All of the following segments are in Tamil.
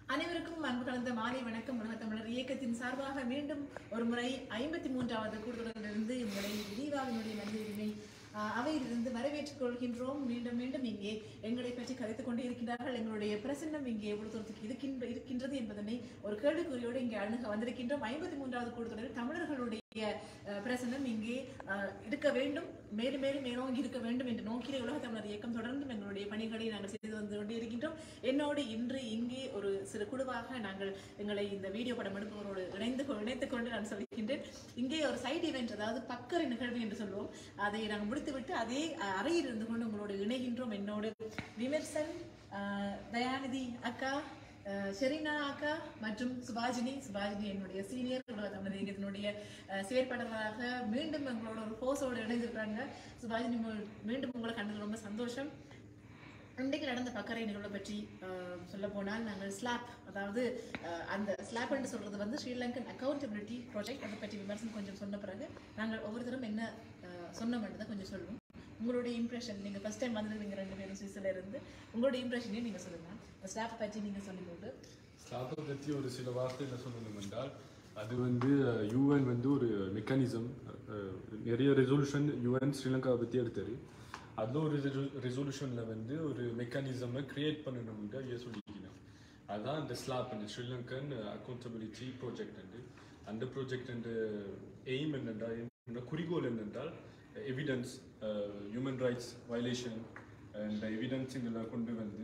அனைவருக்கும் அன்பு கலந்த மாலை வணக்கம் உலக தமிழர் இயக்கத்தின் சார்பாக மீண்டும் ஒரு முறை ஐம்பத்தி மூன்றாவது கூடுதலிருந்து உங்களை விரிவாவினுடைய மனித உரிமை ஆஹ், அவையிலிருந்து வரவேற்றுக் கொள்கின்றோம் மீண்டும் மீண்டும் இங்கே எங்களை பற்றி கதைத்துக் கொண்டே இருக்கின்றார்கள் எங்களுடைய பிரசன்னம் இங்கே எவ்வளவு தூரத்துக்கு இருக்கின்ற இருக்கின்றது என்பதனை ஒரு கேள்விக்குறியோடு இங்கே அணுக வந்திருக்கின்றோம் ஐம்பத்தி மூன்றாவது கூடுதலில் தமிழர்களுடைய அஹ், பிரசன்னம் இங்கே அஹ், இருக்க வேண்டும் மேலும் மேலும் மேலோங்கி இருக்க வேண்டும் என்று நோக்கிய உலக தமிழர் இயக்கம் தொடர்ந்தும் எங்களுடைய பணிகளை நாங்கள் செய்து வந்து கொண்டே இருக்கின்றோம் என்னோடு இன்று இங்கே ஒரு சிறு குழுவாக நாங்கள் எங்களை இந்த வீடியோ படம் எடுப்பவரோடு இணைந்து கொ- இணைத்துக் கொண்டு நான் சொல்கின்றேன் இங்கே ஒரு சைடு இவெண்ட் அதாவது பக்கரை நிகழ்வு என்று சொல்வோம் அதை நாங்கள் முடித்துவிட்டு அதே அஹ், அறையில் இருந்து கொண்டு உங்களோடு இணைகின்றோம் என்னோடு விமர்சன் அஹ், தயாநிதி அக்கா அஹ் ஷெரீனா அக்கா மற்றும் சுபாஜினி சுபாஜினி என்னுடைய சீனியர் உலக தமிழர் இயக்கத்தினுடைய அஹ், செயற்பாட்டாளராக மீண்டும் எங்களோட ஒரு போஸோடு இணைந்திருக்காங்க சுபாஜினி உங்கள் மீண்டும் உங்களை கண்டது ரொம்ப சந்தோஷம் இன்றைக்கு நடந்த பக்கரை நிகழ்வை பற்றி சொல்ல போனால் நாங்கள் ஸ்லாப் அதாவது அஹ், அந்த ஸ்லாப் என்று சொல்றது வந்து ஸ்ரீலங்கன் அக்கௌண்டபிலிட்டி ப்ராஜெக்ட் அதை பற்றி விமர்சனம் கொஞ்சம் சொன்ன பிறகு நாங்கள் ஒவ்வொருத்தரும் என்ன அஹ், சொன்னோம்ன்றதை கொஞ்சம் சொல்லுவோம் உங்களுடைய இம்ப்ரெஷன் நீங்கள் ஃபர்ஸ்ட் டைம் வந்திருந்தீங்க ரெண்டு பேரும் சுவிஸில் இருந்து உங்களுடைய இம்ப்ரெஷனையும் நீங்கள் சொல்லுங்கள் இந்த ஸ்லாப் பற்றி நீங்கள் சொல்லிக்கொண்டு ஸ்லாப்பை பற்றி ஒரு சில வார்த்தைகள் சொல்லணும் என்றால் அது வந்து யூஎன் வந்து ஒரு மெக்கானிசம் நிறைய ரெசல்யூஷன் யூஎன் ஸ்ரீலங்காவை பற்றி எடுத்தாரு அதில் ஒரு ரெசல்யூஷனில் வந்து ஒரு மெக்கானிசமை கிரியேட் பண்ணணும்னு ஐயா சொல்லிக்கிறேன் அதான் இந்த ஸ்லாப் இந்த ஸ்ரீலங்கன் அக்கௌண்டபிலிட்டி ப்ராஜெக்ட் வந்து அந்த ப்ராஜெக்ட் எய்ம் என்னென்றால் என்னோட குறிக்கோள் என்னென்றால் எவிடன்ஸ் ஹியூமன் ரைட்ஸ் வயலேஷன் இந்த எவிடன்ஸ் இதெல்லாம் கொண்டு வந்து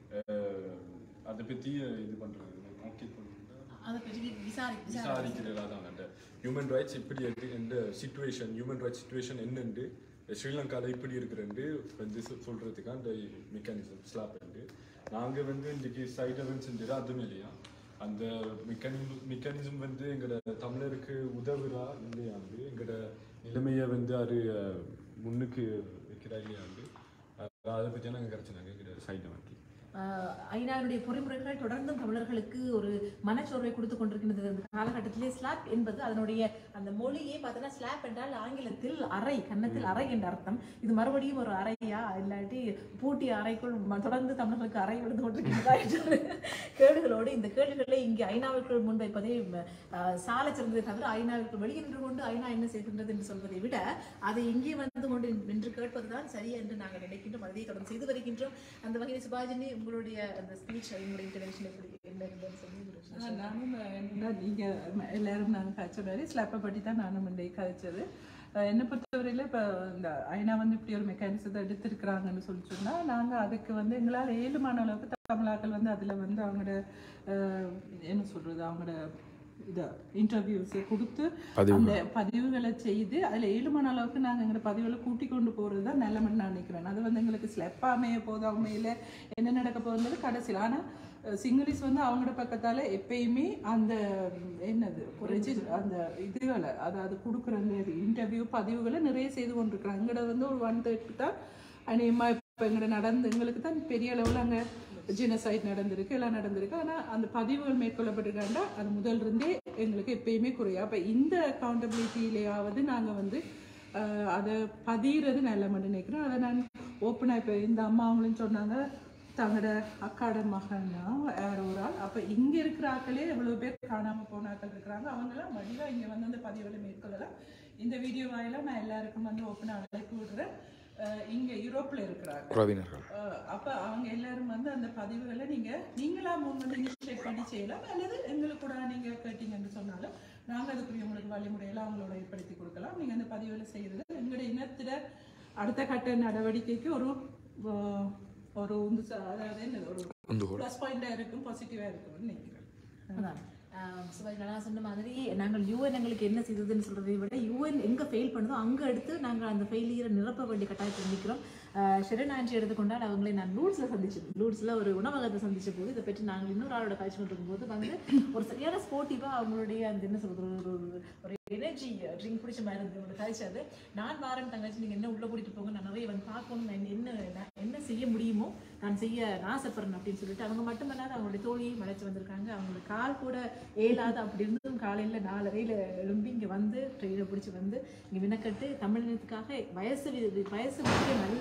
அஹ், அதை பற்றி இது பண்ணுறது நோக்கி பண்ணுறது அதை பற்றி விசாரி விசாரி விசாரிக்கிறதா தான் அந்த ஹியூமன் ரைட்ஸ் இப்படி இருக்கு இந்த சுச்சுவேஷன் ஹியூமன் ரைட்ஸ் சுச்சுவேஷன் என்னண்டு ஸ்ரீலங்காவில் இப்படி இருக்குறேன்ட்டு வந்து சொ- சொல்றதுக்கு அந்த மெக்கானிசம் ஸ்லாப் வந்து நாங்கள் வந்து இன்றைக்கி சைட் எவன்ஸ் செஞ்சது அதுவும் இல்லையா அந்த மெக்கானிசம் மெக்கானிசம் வந்து எங்களோட தமிழருக்கு உதவுறா இல்லையாண்டு எங்களோட நிலைமையை வந்து அது அஹ், முன்னுக்கு வைக்கிறா இல்லையாண்டு அஹ், அதை பற்றி நாங்கள் கிடச்சினாங்க எங்களோட சைட் எவன்க்கு ஆஹ் ஐநாவுடைய பொறிமுறைகள் தொடர்ந்தும் தமிழர்களுக்கு ஒரு மனச்சோர்வை கொடுத்து கொண்டிருக்கின்றது இந்த காலகட்டத்திலே ஸ்லாப் என்பது அதனுடைய அந்த மொழியே பார்த்தோன்னா ஸ்லாப் என்றால் ஆங்கிலத்தில் அறை கன்னத்தில் அறை என்ற அர்த்தம் இது மறுபடியும் ஒரு அறையா இல்லாட்டி பூட்டிய அறைக்குள் ம- தொடர்ந்து தமிழர்களுக்கு அறை விழுந்து கொண்டிருக்கின்றதா என்ற ஒரு கேள்விகளோடு இந்த கேள்விகளை இங்கே ஐநாவிற்குள் முன்வைப்பதே ஆஹ் சால சிறந்ததை தவிர ஐநாவிற்கு வெளியே நின்று கொண்டு ஐநா என்ன செய்கின்றது என்று சொல்வதை விட அதை இங்கே வந்து கொண்டு நின்று கேட்பதுதான் சரி என்று நாங்கள் நினைக்கின்றோம் அதை தொடர்ந்து செய்து வருகின்றோம் அந்த வகையில் சுபாஜினி உங்களுடைய அந்த ஸ்பீச் உங்களுடைய இன்டர்வென்ஷன் எப்படி என்ன இருந்ததுன்னு சொல்லி ஒரு ஆ, விஷயம் நானும் என்னன்னா நீங்க ம- எல்லாரும் நாங்கள் கதைச்ச மாதிரி ஸ்லாப்பை பற்றி தான் நானும் இன்றைக்கு கதைச்சது அஹ் என்னை பொறுத்தவரையில் இப்போ இந்த ஐநா வந்து இப்படி ஒரு மெக்கானிசத்தை எடுத்திருக்கிறாங்கன்னு சொல்லி சொன்னால் நாங்கள் அதுக்கு வந்து எங்களால் ஏழுமான அளவுக்கு தமிழாக்கள் வந்து அதில் வந்து அவங்களோட அஹ், என்ன சொல்கிறது அவங்களோட இதை இன்டர்வியூஸை கொடுத்து அந்த பதிவுகளை செய்து அதில் ஏழுமான அளவுக்கு நாங்கள் எங்களோட பதிவுகளை கூட்டி கொண்டு போகிறது தான் நல்லமன்னு நான் நினைக்கிறேன் அது வந்து எங்களுக்கு ஸ்லெப்பாக அமைய போதும் அமையில என்ன நடக்க போகுது கடைசியில் ஆனால் சிங்கிளிஸ் வந்து அவங்களோட பக்கத்தால் எப்பயுமே அந்த ம், என்னது ரெஜி- அந்த இதுகளை அதாவது கொடுக்குற அந்த இன்டர்வியூ பதிவுகளை நிறைய செய்து கொண்டிருக்கிறாங்க எங்களோட வந்து ஒரு ஒன் தேர்ட்டி தான் அநேகமாக இப்போ எங்களோட நடந்து எங்களுக்கு தான் பெரிய அளவில் அங்கே ஜினசைட் நடந்திருக்கு எல்லாம் நடந்திருக்கு ஆனால் அந்த பதிவுகள் மேற்கொள்ளப்பட்டிருக்காண்டா அது முதல் இருந்தே எங்களுக்கு எப்பயுமே குறையும் அப்போ இந்த அக்கௌண்டபிலிட்டியிலேயாவது நாங்கள் வந்து ஆஹ், அதை பதிகிறது நல்ல மட்டும் நினைக்கிறோம் அதை நான் ஓப்பனாக இப்போ இந்த அம்மா அவங்களும் சொன்னாங்க தங்களோட அக்காட மகன்னா யார் ஒரு ஆள் அப்போ இங்கே இருக்கிற ஆட்களே எவ்வளோ பேர் காணாமல் போன ஆட்கள் இருக்கிறாங்க அவங்கெல்லாம் வடிவாக இங்கே வந்து அந்த பதிவுகளை மேற்கொள்ளலாம் இந்த வீடியோ வாயிலாக நான் எல்லாருக்கும் வந்து ஓப்பனாக அழைப்பு விடுறேன் ஆஹ், இங்கே யூரோப்பில் இருக்கிறாங்க உறவினர்கள் அஹ் அப்ப அவங்க எல்லாரும் வந்து அந்த பதிவுகளை நீங்க நீங்களா முன் வந்து இனிஷியேட் பண்ணி செய்யலாம் அல்லது எங்களுக்கு கூட நீங்க கேட்டீங்கன்னு சொன்னாலும் நாங்க அதுக்குரிய உங்களுக்கு வழிமுறையெல்லாம் அவங்களோட ஏற்படுத்தி கொடுக்கலாம் நீங்க அந்த பதிவுகளை செய்யறது எங்களுடைய இனத்திட அடுத்த கட்ட நடவடிக்கைக்கு ஒரு அஹ், ஒரு உந்து ச- அதாவது என்ன ஒரு உந்துகோல் ப்ளஸ் பாயிண்டா இருக்கும் பாசிட்டிவா இருக்கும்னு நினைக்கிறேன் அதான் ஆஹ் சுபாஷ் நான் சொன்ன மாதிரி நாங்கள் யூஎன் எங்களுக்கு என்ன செய்ததுன்னு சொல்றதை விட யூஎன் எங்க ஃபெயில் பண்ணுதோ அங்க எடுத்து நாங்கள் அந்த ஃபெயிலியரை நிரப்ப வேண்டிய கட்டாயத்தில் நிற்கிறோம் ஷெரன் ஆண்டி எடுத்துக்கொண்டால் அவங்களை நான் லூட்ஸில் சந்திச்சேன் லூட்ஸில் ஒரு உணவகத்தை சந்திச்ச போது இதை பற்றி நாங்கள் இன்னொரு ஆளோட காய்ச்சி இருக்கும்போது வந்து ஒரு சரியான ஸ்போர்ட்டிவாக அவங்களுடைய அந்த என்ன சொல்றது ஒரு ஒரு ஒரு எனர்ஜி ட்ரிங்க் பிடிச்ச மாதிரி இருந்தது உங்களோட காய்ச்சது நான் வாரன் தங்கச்சி நீங்கள் என்ன உள்ளே கூட்டிட்டு போங்க நான் நிறைய வந்து பார்க்கணும் நான் என்ன நான் என்ன செய்ய முடியுமோ நான் செய்ய நான் ஆசைப்படுறேன் அப்படின்னு சொல்லிட்டு அவங்க மட்டுமல்லாது அவங்களுடைய தோழியை மலைச்சு வந்திருக்காங்க அவங்களோட கால் கூட ஏலாது அப்படி இருந்தும் காலையில் நாலரையில் எழும்பி இங்கே வந்து ட்ரெயினை பிடிச்சி வந்து இங்கே வினக்கட்டு தமிழினத்துக்காக வயசு வி- வயசு முக்கியம் நல்ல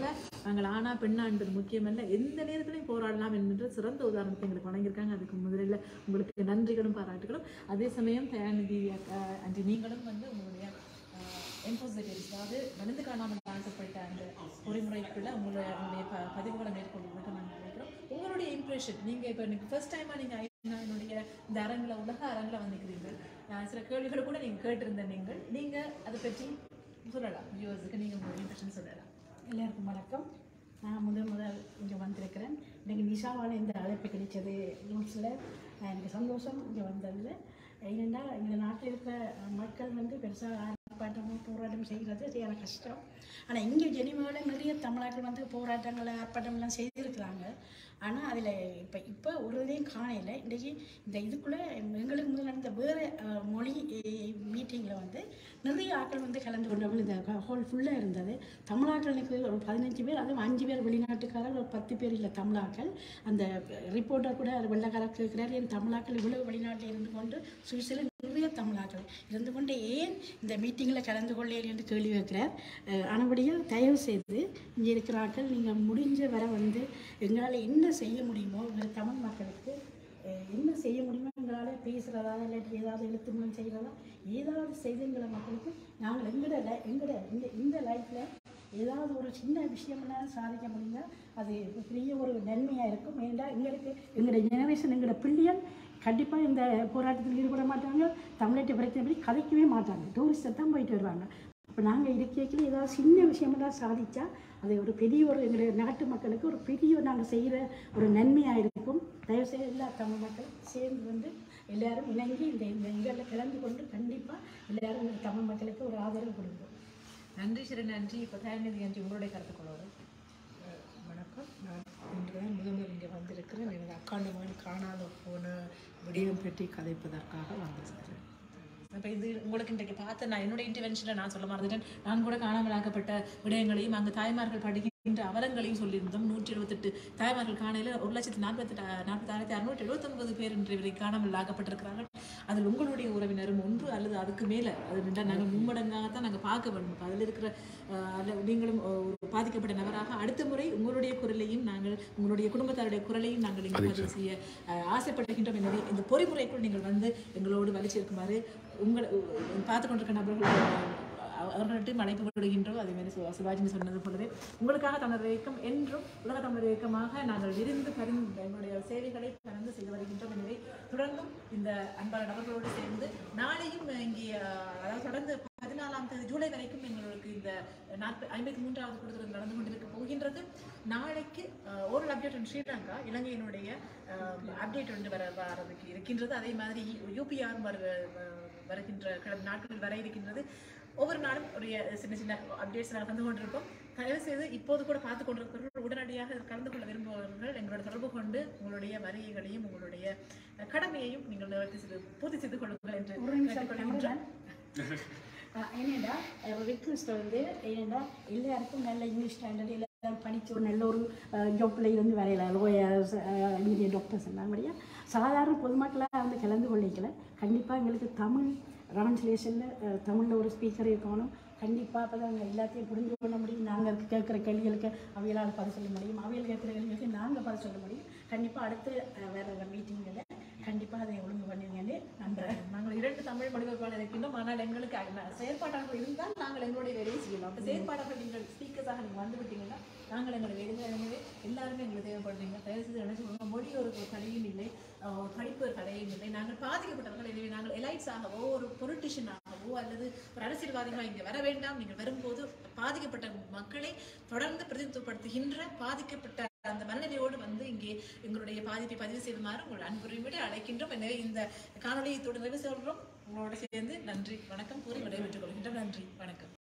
நாங்கள் ஆனா பெண்ணா என்பது முக்கியமல்ல எந்த நேரத்திலையும் போராடலாம் என்கின்ற சிறந்த உதாரணத்தை எங்களுக்கு வழங்கியிருக்காங்க அதுக்கு முதலில் உங்களுக்கு நன்றிகளும் பாராட்டுகளும் அதே சமயம் தயாநிதி அக்கா அன்று நீங்களும் வந்து உங்களுடைய எம்போசிட்டரிஸ் அதாவது வளர்ந்து காணாமல் ஆசைப்பட்ட அந்த பொறிமுறைக்குள்ள உங்களுடைய உங்களுடைய ப பதிவுகளை மேற்கொள்வதற்கு நாங்கள் நினைக்கிறோம் உங்களுடைய இம்ப்ரெஷன் நீங்கள் இப்போ எனக்கு ஃபர்ஸ்ட் டைமாக நீங்கள் என்னுடைய இந்த அரங்கில் உலக அரங்கில் வந்திருக்கிறீர்கள் அஹ் சில கேள்விகளை கூட நீங்கள் கேட்டிருந்த நீங்கள் நீங்கள் அதை பற்றி சொல்லலாம் வியூவர்ஸுக்கு நீங்கள் உங்களுடைய இம்ப்ரெஷன் சொல்லலாம் எல்லாருக்கும் வணக்கம் நான் முதல் முதல் இங்கே வந்திருக்கிறேன் எனக்கு நிஷாவால் இந்த அழைப்பு கிடைச்சது நியூஸில் எனக்கு சந்தோஷம் இங்கே வந்ததில் ஏனென்றால் எங்கள் நாட்டில் இருக்கிற மக்கள் வந்து பெருசாக ஆர்ப்பாட்டமோ போராட்டம் செய்கிறது சரியான கஷ்டம் ஆனால் இங்கே ஜெனிவாவில் நிறைய தமிழர்கள் வந்து போராட்டங்கள் ஆர்ப்பாட்டம்லாம் செய்திருக்கிறாங்க ஆனால் அதில் இப்போ இப்போ ஒரு இதையும் காணையில் இன்றைக்கி இந்த இதுக்குள்ளே எங்களுக்கு முதல் நடந்த வேறு அஹ், மொழி மீட்டிங்கில் வந்து நிறைய ஆட்கள் வந்து கலந்து கொண்டவங்க இந்த ஹோல் ஃபுல்லாக இருந்தது தமிழாக்களுக்கு ஒரு பதினஞ்சு பேர் அதுவும் அஞ்சு பேர் வெளிநாட்டுக்காரர் ஒரு பத்து பேர் இல்லை தமிழாக்கள் அந்த ரிப்போர்ட்டர் கூட வெளிநாக்காரர் கேட்குறாரு என் தமிழாக்கள் இவ்வளவு வெளிநாட்டில் இருந்து கொண்டு சுவிஸில் நிறைய தமிழாக்கள் இருந்து கொண்டு ஏன் இந்த மீட்டிங்கில் கலந்து கொள்ளேன் என்று கேள்வி வைக்கிறார் ஆனபடியாக தயவு செய்து இங்கே இருக்கிற ஆட்கள் நீங்கள் முடிஞ்ச வரை வந்து எங்களால் என்ன செய்ய முடியுமோ எங்கள் தமிழ் மக்களுக்கு அஹ், என்ன செய்ய முடியுமோ எங்களால் பேசுகிறதா இல்லாட்டி ஏதாவது எழுத்து மூலம் செய்கிறதா ஏதாவது செய்து எங்களை மக்களுக்கு நாங்கள் எங்களோட லை- எங்களோட இந்த இந்த லைஃப்பில் ஏதாவது ஒரு சின்ன விஷயம்லாம் சாதிக்க முடியுங்க அது பெரிய ஒரு நன்மையாக இருக்கும் ஏன்டா எங்களுக்கு எங்களோட ஜெனரேஷன் எங்களோட பிள்ளைகள் கண்டிப்பாக இந்த போராட்டத்தில் ஈடுபட மாட்டாங்க தமிழ்நாட்டு பிரச்சனை பற்றி கதைக்கவே மாட்டாங்க டூரிஸ்ட்டை தான் போயிட்டு வருவாங்க அப்போ நாங்கள் இருக்கையில் ஏதாவது சின்ன விஷயமெல்லாம் சாதிச்சா அது ஒரு பெரிய ஒரு எங்களுடைய நாட்டு மக்களுக்கு ஒரு பெரிய நாங்கள் செய்கிற ஒரு நன்மையாக இருக்கும் தயவுசெய்து எல்லா தமிழ் மக்கள் சேர்ந்து வந்து எல்லாரும் இணங்கி இந்த இந்த நிகழ்வில் கலந்து கொண்டு கண்டிப்பாக எல்லாரும் இந்த தமிழ் மக்களுக்கு ஒரு ஆதரவு கொடுக்கும் நன்றி சிறு நன்றி இப்போ தயாநிதி அன்று உங்களுடைய கருத்துக்களோடு வணக்கம் நான் இன்று தான் முதல் முதல் இங்கே வந்திருக்கிறேன் எனது அக்காண்ட மகன் காணாத போன விடயம் பற்றி கதைப்பதற்காக வந்திருக்கிறேன் இப்போ இது உங்களுக்கு இன்றைக்கு பார்த்த நான் என்னுடைய இன்டர்வென்ஷனை நான் சொல்ல மறந்துட்டேன் நான் கூட காணாமலாக்கப்பட்ட விடயங்களையும் அங்கு தாய்மார்கள் படிக்கின்ற அவலங்களையும் சொல்லியிருந்தோம் நூற்றி எழுபத்தெட்டு தாய்மார்கள் காணையில் ஒரு லட்சத்தி நாற்பத்தெட்டு நாற்பத்தாயிரத்தி அறுநூற்றி எழுபத்தொன்பது பேர் இன்று வரை காணாமல் ஆக்கப்பட்டிருக்கிறார்கள் அதில் உங்களுடைய உறவினரும் ஒன்று அல்லது அதுக்கு மேலே அது ரெண்டா நாங்கள் மும்மடங்காகத்தான் நாங்கள் பார்க்க வேண்டும் இப்ப அதில் இருக்கிற அஹ், அதில் நீங்களும் ஒரு பாதிக்கப்பட்ட நபராக அடுத்த முறை உங்களுடைய குரலையும் நாங்கள் உங்களுடைய குடும்பத்தாருடைய குரலையும் நாங்கள் இங்கே பதிவு செய்ய அஹ், ஆசைப்படுகின்றோம் எனவே இந்த பொறிமுறைக்குள் நீங்கள் வந்து எங்களோடு வலிச்சிருக்குமாறு உங்களை பார்த்து கொண்டிருக்க நபர்கள் அவர்கள்ட்டையும் அழைப்பு விடுகின்றோம் அதே மாதிரி சிவா- சிவாஜி சொன்னது போலவே உங்களுக்காக தமிழர் இயக்கம் என்றும் உலக தமிழர் இயக்கமாக நாங்கள் விரிந்து பரிந்து எங்களுடைய சேவைகளை பரிந்து செய்து வருகின்றோம் எனவே தொடர்ந்தும் இந்த அன்பான நபர்களோடு சேர்ந்து நாளையும் இங்கே அஹ், அதாவது தொடர்ந்து பதினாலாம் தேதி ஜூலை வரைக்கும் எங்களுக்கு இந்த நாற்பது ஐம்பத்தி மூன்றாவது கூட்டத்தில் நடந்து கொண்டிருக்க போகின்றது நாளைக்கு அஹ், ஒரு அப்டேட் in ஸ்ரீலங்கா இலங்கையினுடைய அப்டேட் ஒன்று வர வரதுக்கு இருக்கின்றது அதே மாதிரி யூபிஆர் வர வருகின்ற கடந்த நாட்களில் வர இருக்கின்றது ஒவ்வொரு நாளும் ஒரு சின்ன சின்ன அப்டேட்ஸ் நாங்கள் தந்து கொண்டிருப்போம் தயவு செய்து இப்போது கூட பார்த்து கொண்டிருக்கிறவர்கள் உடனடியாக இதில் கலந்து கொள்ள விரும்புபவர்கள் எங்களோட தொடர்பு கொண்டு உங்களுடைய வரிகளையும் உங்களுடைய அஹ், கடமையையும் நீங்கள் நிவர்த்தி செய்து பூர்த்தி செய்து கொள்ளுங்கள் என்று ஒரு நிமிஷம் கேட்டுக்கொள்கின்றோம். கேமராமேன் ஏனெண்டா ரிக்வெஸ்ட் வந்து ஏனெண்டா எல்லாருக்கும் நல்ல இங்கிலீஷ் ஸ்டாண்டர்ட் எல்லாரும் படித்து ஒரு நல்ல ஒரு ஜாப்பில் இருந்து வரையில லோயர்ஸ் இந்தியன் டாக்டர்ஸ் எல்லாம் வழியா சாதாரண பொதுமக்களாக வந்து கலந்து கொள்ளிக்கல கண்டிப்பாக எங்களுக்கு தமிழ் ட்ரான்ஸ்லேஷனில் தமிழில் ஒரு ஸ்பீக்கர் இருக்கணும் கண்டிப்பாக அப்போ தான் எல்லாத்தையும் புரிந்து கொள்ள முடியும் நாங்கள் கேட்குற கேள்விகளுக்கு அவைகளால் பதில் சொல்ல முடியும் அவைகள் கேட்குற கேள்விகளுக்கு நாங்கள் பதில் சொல்ல முடியும் கண்டிப்பாக அடுத்து அஹ், வேற வேறு மீட்டிங்கில் கண்டிப்பாக அதை ஒழுங்கு பண்ணுவீங்கன்னு நம்புகிறேன் நாங்கள் இரண்டு தமிழ் மொழிபெயர்ப்பாளர் இருக்கின்றோம் ஆனால் எங்களுக்கு அ- செயற்பாட்டாளர்கள் இருந்தால் நாங்கள் எங்களுடைய வேலையை செய்யலாம் அப்போ செயற்பாட்டாளர்கள் நீங்கள் ஸ்பீக்கர்ஸாக நீங்கள் வந்து விட்டீங்கன்னா நாங்கள் எங்களுடைய வேலையை எனவே எல்லாருமே எங்களுக்கு தேவைப்படுறீங்க தயவு செய்து நினைச்சு மொழி ஒரு ஒரு தடையும் இல்லை அஹ் ஒரு படிப்பு ஒரு தடையும் இல்லை நாங்கள் பாதிக்கப்பட்டவர்கள் எனவே நாங்கள் எலைட்ஸ் ஆகவோ ஒரு பொலிட்டிஷியன் ஆகவோ அல்லது ஒரு அரசியல்வாதிகளாக இங்கே வர வேண்டாம் நீங்கள் வரும்போது பாதிக்கப்பட்ட மக்களை தொடர்ந்து பிரதிநிதித்துவப்படுத்துகின்ற பாதிக்கப்பட்ட அந்த மனநிலையோடு வந்து இங்கே எங்களுடைய பாதிப்பை பதிவு செய்யுமாறு உங்கள் அன்புரிமையோடு அழைக்கின்றோம் எனவே இந்த காணொலியை தொடர்ந்து நிறைவு சொல்கிறோம் உங்களோட சேர்ந்து நன்றி வணக்கம் கூறி விடைபெற்றுக் கொள்கின்றோம் நன்றி வணக்கம்